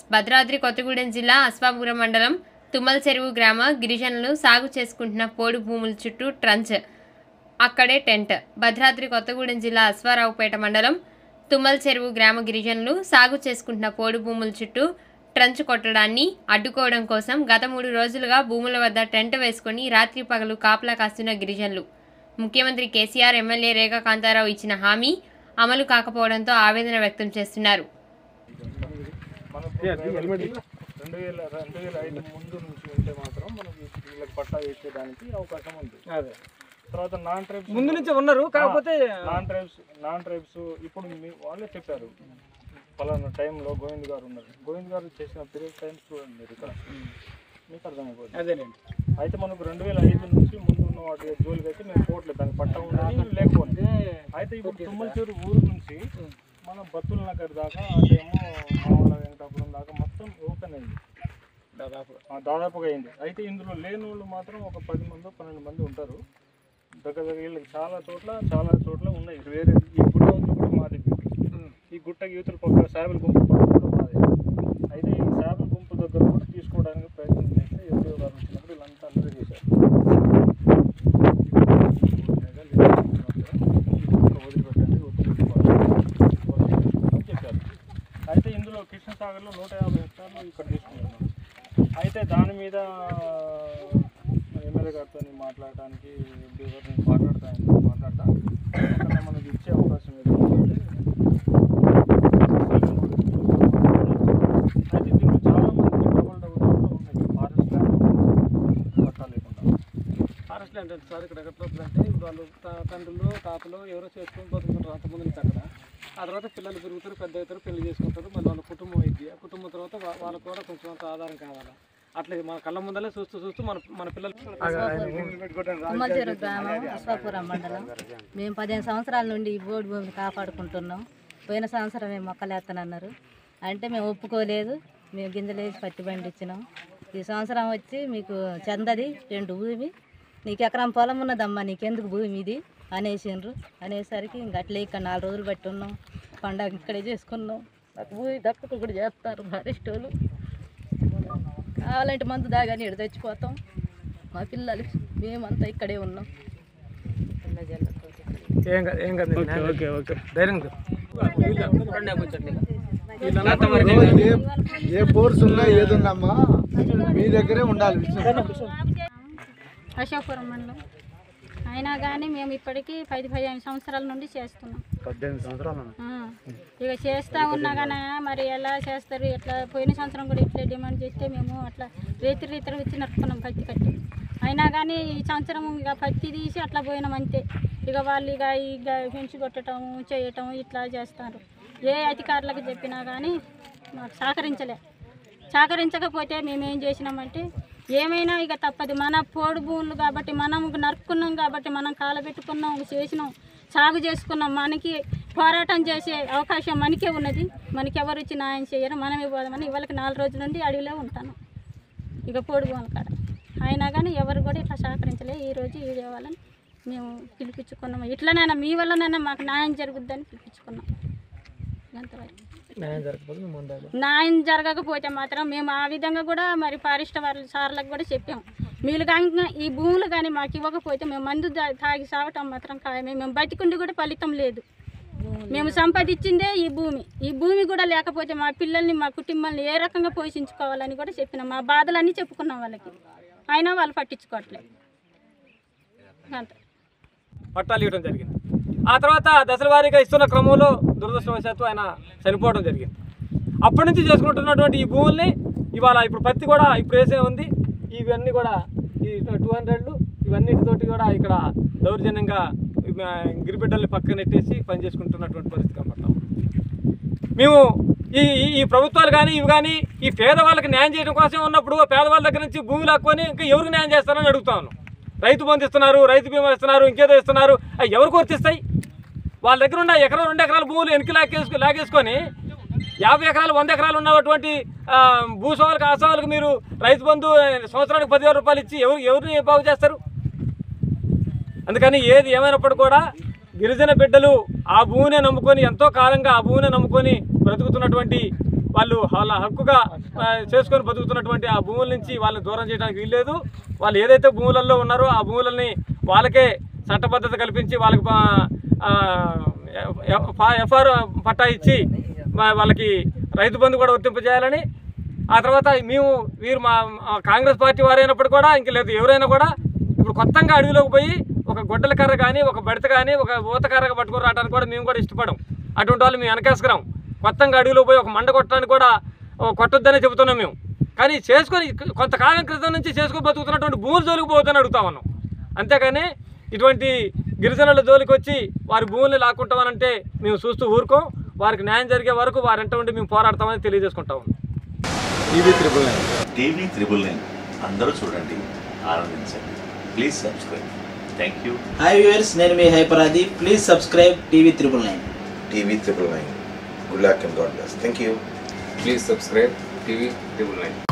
భద్రాద్రి కొత్తగూడెం జిల్లా అస్వాపురం మండలం తుమ్మల చెరువు గ్రామ గిరిజనులు సాగు చేసుకుంటున్న పోడు భూముల చుట్టూ ట్రంచ్ అక్కడే టెంట్ భద్రాద్రి కొత్తగూడెం జిల్లా అశ్వారావుపేట మండలం తుమ్మల చెరువు గ్రామ గిరిజనులు సాగు చేసుకుంటున్న పోడు భూముల చుట్టూ ట్రంచ్ కొట్టడాన్ని అడ్డుకోవడం కోసం గత మూడు రోజులుగా భూముల వద్ద టెంట్ వేసుకొని రాత్రి పగలు కాపలా కాస్తున్న గిరిజనులు ముఖ్యమంత్రి కేసీఆర్ ఎమ్మెల్యే రేఖా కాంతారావు ఇచ్చిన హామీ అమలు కాకపోవడంతో ఆవేదన వ్యక్తం చేస్తున్నారు మనకు రెండు వేల రెండు వేల ఐదు ముందు నుంచి ఉంటే మాత్రం మనకి వీళ్ళకి పట్టా వేసేదానికి అవకాశం ఉంది అదే తర్వాత నాన్ ట్రైబ్స్ ముందు నుంచే ఉన్నారు కాకపోతే నాన్ ట్రైబ్స్ నాన్ ట్రైబ్స్ ఇప్పుడు మీ వాళ్ళే చెప్పారు పలానా టైంలో గోవింద్ గారు ఉన్నారు గోవింద్ గారు చేసిన పీరియడ్ టైం చూడండి మీరు ఇక్కడ మీకు అర్థమైపోతుంది అదేనండి అయితే మనకు రెండు వేల ఐదు నుంచి ముందు ఉన్న వాటి జోలికి అయితే మేము పోవట్లేదు దానికి పట్టా ఉండదు లేకపోతే అయితే ఇప్పుడు తుమ్మలచూరు ఊరు నుంచి మనం బత్తుల నగర్ దాకా అదేమో మామూలు వెంకటాపురం దాకా మొత్తం ఓపెన్ అయింది దాదాపు ఆ, దాదాపుగా అయింది అయితే ఇందులో లేని వాళ్ళు మాత్రం ఒక పది మంది పన్నెండు మంది ఉంటారు దగ్గర దగ్గర వీళ్ళకి చాలా చోట్ల చాలా చోట్ల ఉన్నాయి వేరే ఈ గుట్ట ఉంది కూడా మాది ఈ గుట్ట యూతుల పక్క శాబిల్ గుంపు పక్క కూడా మాది అయితే ఈ శాబిల్ గుంపు దగ్గర కూడా తీసుకోవడానికి ప్రయత్నం చేస్తే ఎప్పుడో గారు వచ్చినప్పుడు వీళ్ళంతా అందరూ చేశారు వదిలిపెట్టండి వదిలిపెట్టుకోవాలి అని చెప్పారు అయితే ఇందులో కృష్ణ సాగర్లో నూట యాభై హెక్టార్లు ఇక్కడ తీసుకున్నాను అయితే దాని మీద ఎమ్మెల్యే గారితో మాట్లాడటానికి ఎంపీ గారు నేను మాట్లాడతాను మాట్లాడతా అక్కడ మనకి ఇచ్చే అవకాశం ఏదో ఉంటే అయితే దీంట్లో చాలా మంది డబుల్ డబుల్ ఉన్నాయి ఫారెస్ట్ ల్యాండ్ పట్టా లేకుండా ఫారెస్ట్ ల్యాండ్ అంటే సార్ ఇక్కడ ఎట్లా అంటే ఇప్పుడు వాళ్ళు తా- తండ్రులు తాతలు ఎవరో చేసుకొని బతుకుంటారు అంతమంది నుంచి అక్కడ ఆ తర్వాత పిల్లలు పెరుగుతారు పెద్ద అవుతారు పెళ్లి చేసుకుంటారు మళ్ళీ వాళ్ళ కుటుంబం అయింది ఆ కుటుంబం తర్వాత వా- వాళ్ళకు కూడా కొంచెం అంత ఆధారం కావాలి అట్లా మన కళ్ళ ముందలే చూస్తూ చూస్తూ మన మన పిల్లలు తుమ్మలచెరు గ్రామం అశ్వాపురం మండలం మేము పదిహేను సంవత్సరాల నుండి ఈ బోర్డు భూమిని కాపాడుకుంటున్నాం పోయిన సంవత్సరం మేము మొక్కలు వేస్తానన్నారు అంటే మేము ఒప్పుకోలేదు మేము గింజలు వేసి పత్తి పండించినాం ఈ సంవత్సరం వచ్చి మీకు చందది రెండు భూమి నీకు ఎకరం పొలం ఉన్నదమ్మా నీకెందుకు భూమి ఇది అనేసిండ్రు అనేసరికి ఇంక అట్లే ఇక్కడ నాలుగు రోజులు బట్టి ఉన్నాం పండగ ఇక్కడే చేసుకున్నాం నాకు భూమి దక్కకు కూడా చేస్తారు ఫారెస్ట్ వాళ్ళు కావాలంటే మందు దాగాని ఇక్కడ తెచ్చిపోతాం మా పిల్లలు మేమంతా ఇక్కడే ఉన్నాం ఏం కాదు ఏం కాదు ఓకే ఓకే ధైర్యంగా ఏ ఏ ఫోర్స్ ఉన్నా ఏది ఉన్నమ్మా మీ దగ్గరే ఉండాలి విషయం అశోపురం మండలం అయినా కానీ మేము ఇప్పటికీ పది పదిహేను సంవత్సరాల నుండి చేస్తున్నాం పద్దెనిమిది సంవత్సరాలు ఆ, ఇక చేస్తూ ఉన్నా కానీ మరి ఎలా చేస్తారు ఎట్లా పోయిన సంవత్సరం కూడా ఇట్లా డిమాండ్ చేస్తే మేము అట్లా రీతి రీతిలో వచ్చి నడుపుకున్నాం పత్తి కట్టి అయినా కానీ ఈ సంవత్సరం ఇక పత్తి తీసి అట్లా పోయినాం అంతే ఇక వాళ్ళు ఇక ఇక పెంచి కొట్టడం చేయటం ఇట్లా చేస్తారు ఏ అధికారులకు చెప్పినా కానీ మాకు సహకరించలే సహకరించకపోతే మేము ఏం చేసినామంటే ఏమైనా ఇక తప్పదు మన పోడు భూములు కాబట్టి మనం నరుక్కున్నాం కాబట్టి మనం కాలబెట్టుకున్నాం చేసినాం సాగు చేసుకున్నాం మనకి పోరాటం చేసే అవకాశం మనకే ఉన్నది మనకి ఎవరు వచ్చి న్యాయం చేయరు మనమే పోదామని ఇవాళకి నాలుగు రోజుల నుండి అడవిలో ఉంటాను ఇక పోడు భూముల కాడ అయినా కానీ ఎవరు కూడా ఇట్లా సహకరించలే ఈ రోజు ఈ దేవాలని మేము పిలిపించుకున్నాము ఇట్లనైనా మీ వల్లనైనా మాకు న్యాయం జరుగుద్దని పిలిపించుకున్నాం అంతవరకు న్యాయం జరగకపోతే మేము ఉండాలి న్యాయం జరగకపోతే మాత్రం మేము ఆ విధంగా కూడా మరి ఫారెస్ట్ వాళ్ళ సార్లకు కూడా చెప్పాం మీరు కానీ ఈ భూములు కానీ మాకు ఇవ్వకపోతే మేము మందు దా- తాగి సాగటం మాత్రం ఖాయమే మేము బతికుండి కూడా ఫలితం లేదు మేము సంపాదించిందే ఈ భూమి ఈ భూమి కూడా లేకపోతే మా పిల్లల్ని మా కుటుంబాన్ని ఏ రకంగా పోషించుకోవాలని కూడా చెప్పినాం మా బాధలన్నీ చెప్పుకున్నాం వాళ్ళకి అయినా వాళ్ళు పట్టించుకోవట్లేదు అంతే పట్టాలు ఇవ్వడం జరిగింది ఆ తర్వాత దశల వారీగా ఇస్తున్న క్రమంలో దురదృష్టవశాత్తు ఆయన చనిపోవడం జరిగింది అప్పటి నుంచి చేసుకుంటున్నటువంటి ఈ భూముల్ని ఇవాళ ఇప్పుడు పత్తి కూడా ఇప్పుడు వేసే ఉంది ఇవన్నీ కూడా ఈ టూ హండ్రెడ్లు ఇవన్నిటితోటి కూడా ఇక్కడ దౌర్జన్యంగా ఆ, గిరిబిడ్డల్ని పక్కన నెట్టేసి పని చేసుకుంటున్నటువంటి పరిస్థితి కనపడతాం మేము ఈ ఈ- ఈ ప్రభుత్వాలు కానీ ఇవి కానీ ఈ పేదవాళ్ళకి న్యాయం చేయడం కోసం ఉన్నప్పుడు ఆ పేదవాళ్ళ దగ్గర నుంచి భూమి లాక్కొని ఇంకా ఎవరికి న్యాయం చేస్తారని అడుగుతాను రైతు బంధు ఇస్తున్నారు రైతు బీమా ఇస్తున్నారు ఇంకేదో ఇస్తున్నారు అవి ఎవరికి వర్తిస్తాయి వాళ్ళ దగ్గర ఉన్న ఎకరం రెండు ఎకరాల భూములు వెనక్కి లాగేసుకు లాగేసుకొని యాభై ఎకరాలు వంద ఎకరాలు ఉన్నటువంటి ఆ, భూస్వాములకు ఆసాములకు మీరు రైతు బంధు ఆ, సంవత్సరానికి పదివేల రూపాయలు ఇచ్చి ఎవరు ఎవరిని బాగు చేస్తారు అందుకని ఏది ఏమైనప్పుడు కూడా గిరిజన బిడ్డలు ఆ భూమిని నమ్ముకొని ఎంతో కాలంగా ఆ భూమిని నమ్ముకొని బ్రతుకుతున్నటువంటి వాళ్ళు వాళ్ళ హక్కుగా ఆ, చేసుకొని బతుకుతున్నటువంటి ఆ భూముల నుంచి వాళ్ళని దూరం చేయడానికి వీల్లేదు వాళ్ళు ఏదైతే భూములలో ఉన్నారో ఆ భూములని వాళ్ళకే చట్టబద్ధత కల్పించి వాళ్ళకి పా- ఆ, ఎఫ్- ఎఫ్- ఎఫ్ఆర్ పట్టా ఇచ్చి మా- వాళ్ళకి రైతు బంధు కూడా వర్తింపజేయాలని ఆ తర్వాత మేము వీరు మా మా కాంగ్రెస్ పార్టీ వారైనప్పుడు కూడా ఇంక లేదు ఎవరైనా కూడా ఇప్పుడు కొత్తగా అడవిలోకి పోయి ఒక గొడ్డల కర్ర కానీ ఒక బెడత కానీ ఒక ఊత కర్ర పట్టుకొని రావడానికి కూడా మేము కూడా ఇష్టపడం అటువంటి వాళ్ళు మేము వెనకేసుకురాం కొత్తగా అడవిలో పోయి ఒక మండ కొట్టడానికి కూడా ఓ, కొట్టొద్దనే చెబుతున్నాం మేము కానీ చేసుకొని కొంతకాలం క్రితం నుంచి చేసుకొని బతుకుతున్నటువంటి భూములు జోలికి పోతుందని అడుగుతా ఉన్నాం అంతేకాని ఇటువంటి గిరిజనుల జోలికి వచ్చి వారి భూముల్ని లాక్కుంటామనంటే మేము చూస్తూ ఊరుకోం వారికి న్యాయం జరిగే వరకు వారి వెంట ఉండి మేము పోరాడతామని తెలియజేసుకుంటాం TV triple nine TV triple nine అందరూ చూడండి ఆనందించండి please subscribe thank you hi viewers నేను మీ హైపరాది please subscribe TV triple nine TV triple nine. Good luck and God bless. Thank you. Please subscribe TV Triple Nine.